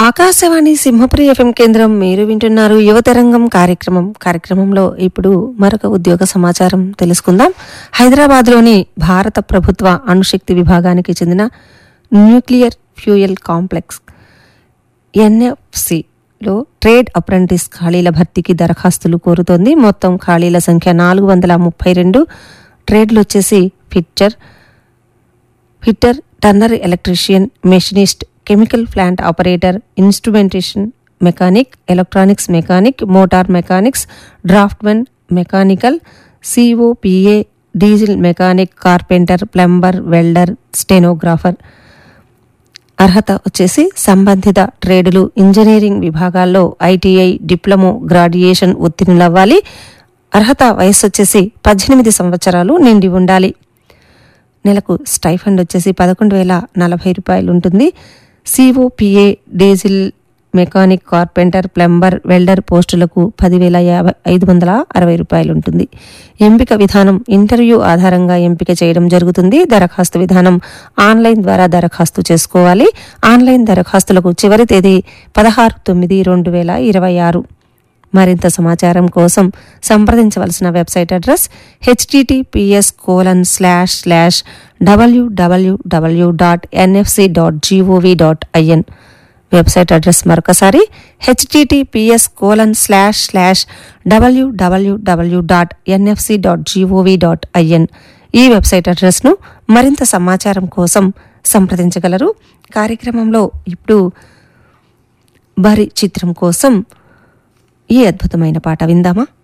Akashvani Simhapuri FM కేంద్రం మీరు వింటున్నారు యువతరంగం కార్యక్రమం కార్యక్రమంలో ఇప్పుడు మరొక ఉద్యోగ సమాచారం తెలుసుకుందాం హైదరాబాద్లోని భారత ప్రభుత్వ అణుశక్తి విభాగానికి చెందిన న్యూక్లియర్ ఫ్యూయల్ కాంప్లెక్స్ ఎన్ఎఫ్సిలో ట్రేడ్ అప్రెంటిస్ ఖాళీల భర్తీకి దరఖాస్తులు కోరుతోంది మొత్తం ఖాళీల సంఖ్య నాలుగు వందల ముప్పై రెండు ట్రేడ్లు వచ్చేసి fitter fitter turner electrician machinist chemical plant operator instrumentation mechanic electronics mechanic motor mechanics draftsmen mechanical COPA diesel mechanic carpenter plumber welder stenographer అర్హత వచ్చేసి సంబంధిత ట్రేడులు ఇంజనీరింగ్ విభాగాల్లో ఐటీఐ డిప్లొమో గ్రాడ్యుయేషన్ ఉత్తీర్ణులవ్వాలి అర్హత వయస్సు వచ్చేసి పద్దెనిమిది సంవత్సరాలు నిండి ఉండాలి నెలకు స్టైఫండ్ వచ్చేసి పదకొండు వేల నలభై రూపాయలు ఉంటుంది COPA diesel mechanic carpenter plumber welder పోస్టులకు పదివేల యాభై ఐదు వందల అరవై రూపాయలు ఉంటుంది ఎంపిక విధానం ఇంటర్వ్యూ ఆధారంగా ఎంపిక చేయడం జరుగుతుంది దరఖాస్తు విధానం ఆన్లైన్ ద్వారా దరఖాస్తు చేసుకోవాలి ఆన్లైన్ దరఖాస్తులకు చివరి తేదీ పదహారు తొమ్మిది రెండు వేల ఇరవై ఆరు మరింత సమాచారం కోసం సంప్రదించవలసిన website address HTTPS colon slash slash WWW dot NFC dot GOV dot IN website address మరొకసారి HTTPS colon slash slash WWW dot NFC dot GOV dot IN ఈ వెబ్సైట్ అడ్రస్ను మరింత సమాచారం కోసం సంప్రదించగలరు కార్యక్రమంలో ఇప్పుడు బరి చిత్రం కోసం ఈ అద్భుతమైన పాట విందామా